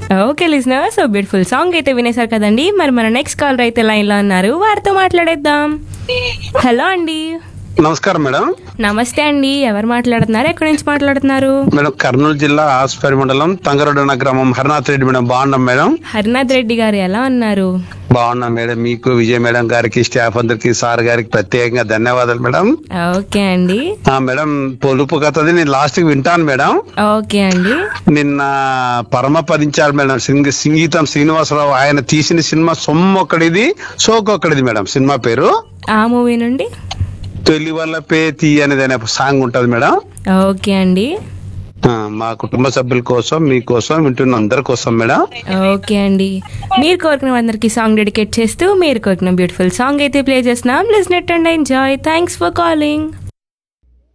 okay listener so beautiful song అయితే వినేశారు కదండి మరి మన నెక్స్ట్ కాలర్ అయితే లైన్ లో ఉన్నారు వారితో మాట్లాడేద్దాం హలో అండి నమస్కారం మేడం నమస్తే అండి ఎవరు మాట్లాడుతున్నారు ఎక్కడి నుంచి మాట్లాడుతున్నారు మేడం కర్నూలు జిల్లా ఆస్పరి మండలం తంగరొడన గ్రామం హరినాథ్ రెడ్డి మేడం బాగున్నాం మేడం హరినాథ్ రెడ్డి గారు ఎలా ఉన్నారు బాగున్నాం మేడం మీకు విజయ మేడం గారికి స్టాఫ్ అందరికి సార్ గారికి ప్రత్యేకంగా ధన్యవాదాలు మేడం ఓకే అండి ఆ మేడం పొలుపు కథది నేను లాస్ట్ కి వింటాను మేడం ఓకే అండి నిన్న పరమపదించారు మేడం సింగ సంగీతం శ్రీనివాసరావు ఆయన తీసిన cinema Sommokkadidi Sokokkadidi madam cinema పేరు ఆ మూవీ నుండి తొలి వల్ల పే తీ అనేది అనే సాంగ్ ఉంటది మేడం ఓకే అండి ఆ, మా కుటుంబ సభ్యుల కోసం మీకోసం వింటున్న అందరి కోసం మేడం ఓకే అండి మీరు కోరిన అందరికి సాంగ్ డెడికేట్ చేస్తూ మీరు కోరిన బ్యూటిఫుల్ సాంగ్ అయితే ప్లే చేస్తున్నాం listen it and enjoy thanks for calling